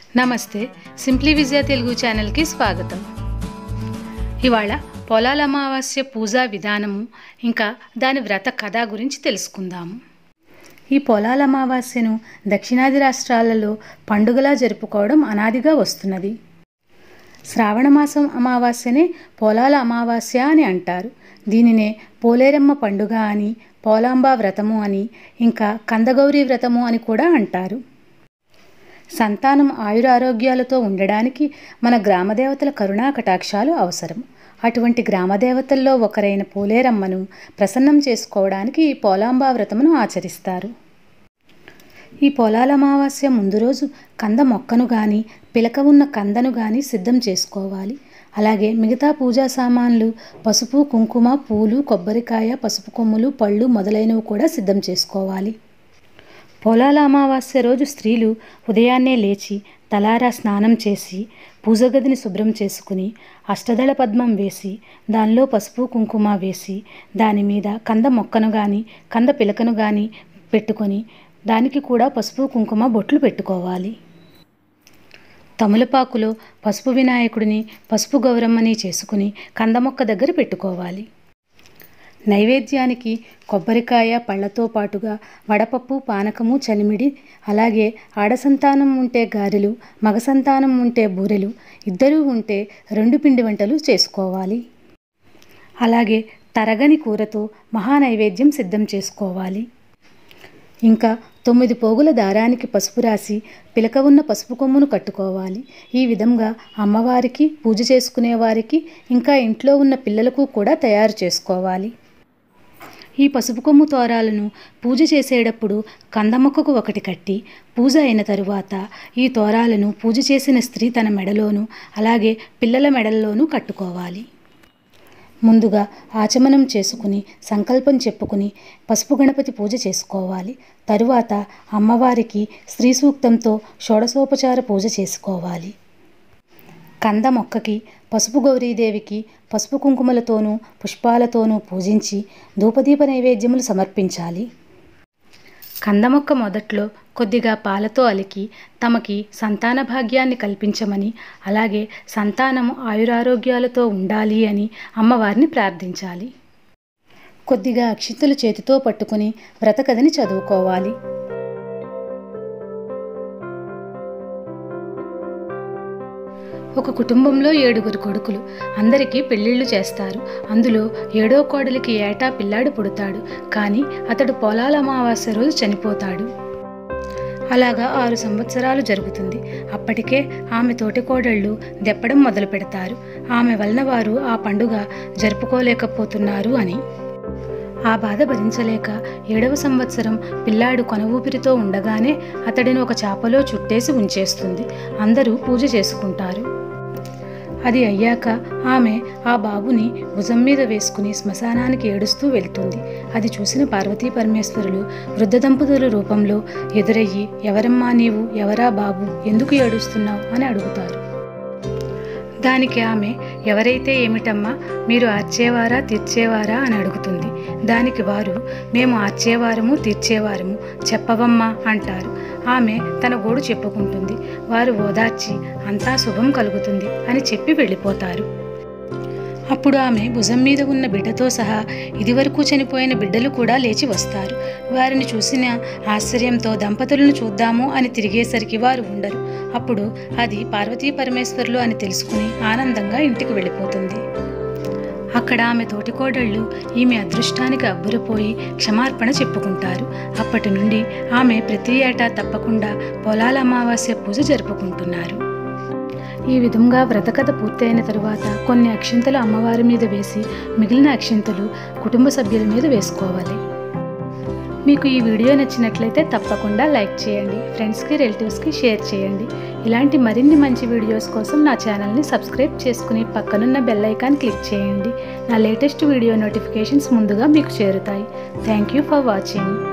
నమస్తే సింప్లీ విజయ తెలుగు ఛానల్కి స్వాగతం ఇవాళ పొలాల అమావాస్య పూజా విధానము ఇంకా దాని వ్రత కథ గురించి తెలుసుకుందాము ఈ పొలాల అమావాస్యను దక్షిణాది రాష్ట్రాలలో పండుగలా జరుపుకోవడం అనాదిగా వస్తున్నది శ్రావణ మాసం అమావాస్యనే పోలాల అమావాస్య అని అంటారు దీనినే పోలేరమ్మ పండుగ అని పోలాంబ వ్రతము అని ఇంకా కందగౌరి వ్రతము అని కూడా అంటారు సంతానం ఆయురారోగ్యాలతో ఉండడానికి మన గ్రామదేవతల కరుణా కటాక్షాలు అవసరం అటువంటి గ్రామదేవతల్లో ఒకరైన పోలేరమ్మను ప్రసన్నం చేసుకోవడానికి ఈ పోలాంబా వ్రతమును ఆచరిస్తారు ఈ పొలాల అమావాస్య ముందు రోజు కంద మొక్కను గాని పిలక ఉన్న కందను గాని సిద్ధం చేసుకోవాలి అలాగే మిగతా పూజా సామాన్లు పసుపు కుంకుమ పూలు కొబ్బరికాయ పసుపు కొమ్ములు పళ్ళు మొదలైనవి కూడా సిద్ధం చేసుకోవాలి పొలాల అమావాస్య రోజు స్త్రీలు ఉదయాన్నే లేచి తలారా స్నానం చేసి పూజ గదిని శుభ్రం చేసుకుని అష్టదళ పద్మం వేసి దానిలో పసుపు కుంకుమ వేసి దాని మీద కంద మొక్కను కానీ కంద పిలకను కానీ పెట్టుకొని దానికి కూడా పసుపు కుంకుమ బొట్లు పెట్టుకోవాలి తములపాకులో పసుపు వినాయకుడిని పసుపు గౌరమ్మని చేసుకుని కంద మొక్క దగ్గర పెట్టుకోవాలి నైవేద్యానికి కొబ్బరికాయ పళ్ళతో పాటుగా వడపప్పు పానకము చలిమిడి అలాగే ఆడ సంతానం ఉంటే గారెలు మగ సంతానం ఉంటే బూరెలు ఇద్దరూ ఉంటే రెండు పిండి వంటలు చేసుకోవాలి అలాగే తరగని కూరతో మహానైవేద్యం సిద్ధం చేసుకోవాలి ఇంకా తొమ్మిది పోగుల దారానికి పసుపు రాసి పిలక ఉన్న పసుపు కొమ్మును కట్టుకోవాలి ఈ విధంగా అమ్మవారికి పూజ చేసుకునే వారికి ఇంకా ఇంట్లో ఉన్న పిల్లలకు కూడా తయారు చేసుకోవాలి ఈ పసుపు కొమ్ము తోరాలను పూజ చేసేటప్పుడు కందమొక్కకు ఒకటి కట్టి పూజ అయిన తరువాత ఈ తోరాలను పూజ చేసిన స్త్రీ తన మెడలోను అలాగే పిల్లల మెడల్లోనూ కట్టుకోవాలి ముందుగా ఆచమనం చేసుకుని సంకల్పం చెప్పుకుని పసుపు గణపతి పూజ చేసుకోవాలి తరువాత అమ్మవారికి స్త్రీ సూక్తంతో షోడశోపచార పూజ చేసుకోవాలి కంద మొక్కకి పసుపు గౌరీదేవికి పసుపు కుంకుమలతోనూ పుష్పాలతోనూ పూజించి ధూపదీప నైవేద్యములు సమర్పించాలి కందమొక్క మొదట్లో కొద్దిగా పాలతో అలికి తమకి సంతాన భాగ్యాన్ని కల్పించమని అలాగే సంతానము ఆయురారోగ్యాలతో ఉండాలి అని అమ్మవారిని ప్రార్థించాలి కొద్దిగా అక్షింతలు చేతితో పట్టుకుని వ్రతకథని చదువుకోవాలి ఒక కుటుంబంలో ఏడుగురు కొడుకులు అందరికీ పెళ్ళిళ్ళు చేస్తారు అందులో ఏడో కోడలికి ఏటా పిల్లాడు పుడతాడు కానీ అతడు పొలాల అమావాస్య రోజు చనిపోతాడు అలాగా ఆరు సంవత్సరాలు జరుగుతుంది అప్పటికే ఆమె తోటి కోడళ్ళు దెప్పడం మొదలు పెడతారు ఆమె వలన వారు ఆ పండుగ జరుపుకోలేకపోతున్నారు అని ఆ బాధ భరించలేక ఏడవ సంవత్సరం పిల్లాడు కొన ఊపిరితో ఉండగానే అతడిని ఒక చాపలో చుట్టేసి ఉంచేస్తుంది అందరూ పూజ చేసుకుంటారు అది అయ్యాక ఆమె ఆ బాబుని భుజం మీద వేసుకుని శ్మశానానికి ఏడుస్తూ వెళ్తుంది అది చూసిన పార్వతీ పరమేశ్వరులు వృద్ధ దంపతుల రూపంలో ఎదురయ్యి ఎవరమ్మా నీవు ఎవరా బాబు ఎందుకు ఏడుస్తున్నావు అని అడుగుతారు దానికి ఆమె ఎవరైతే ఏమిటమ్మా మీరు ఆర్చేవారా తీర్చేవారా అని అడుగుతుంది దానికి వారు మేము ఆర్చేవారము తీర్చేవారము చెప్పవమ్మా అంటారు ఆమె తన గోడు చెప్పుకుంటుంది వారు ఓదార్చి అంతా శుభం కలుగుతుంది అని చెప్పి వెళ్ళిపోతారు అప్పుడు ఆమె భుజం మీద ఉన్న బిడ్డతో సహా ఇదివరకు చనిపోయిన బిడ్డలు కూడా లేచి వస్తారు వారిని చూసిన ఆశ్చర్యంతో దంపతులను చూద్దాము అని తిరిగేసరికి వారు ఉండరు అప్పుడు అది పార్వతీ పరమేశ్వరులు అని తెలుసుకుని ఆనందంగా ఇంటికి వెళ్ళిపోతుంది అక్కడ ఆమె తోటికోడళ్ళు ఈమె అదృష్టానికి అబ్బురపోయి క్షమార్పణ చెప్పుకుంటారు అప్పటి నుండి ఆమె ప్రతి ఏటా తప్పకుండా పొలాల అమావాస్య పూజ జరుపుకుంటున్నారు ఈ విధంగా వ్రతకథ పూర్తయిన తరువాత కొన్ని అక్షింతలు అమ్మవారి మీద వేసి మిగిలిన అక్షింతలు కుటుంబ సభ్యుల మీద వేసుకోవాలి మీకు ఈ వీడియో నచ్చినట్లయితే తప్పకుండా లైక్ చేయండి ఫ్రెండ్స్కి రిలేటివ్స్కి షేర్ చేయండి ఇలాంటి మరిన్ని మంచి వీడియోస్ కోసం నా ఛానల్ని సబ్స్క్రైబ్ చేసుకుని పక్కనున్న బెల్ ఐకాన్ క్లిక్ చేయండి నా లేటెస్ట్ వీడియో నోటిఫికేషన్స్ ముందుగా మీకు చేరుతాయి థ్యాంక్ యూ ఫర్ వాచింగ్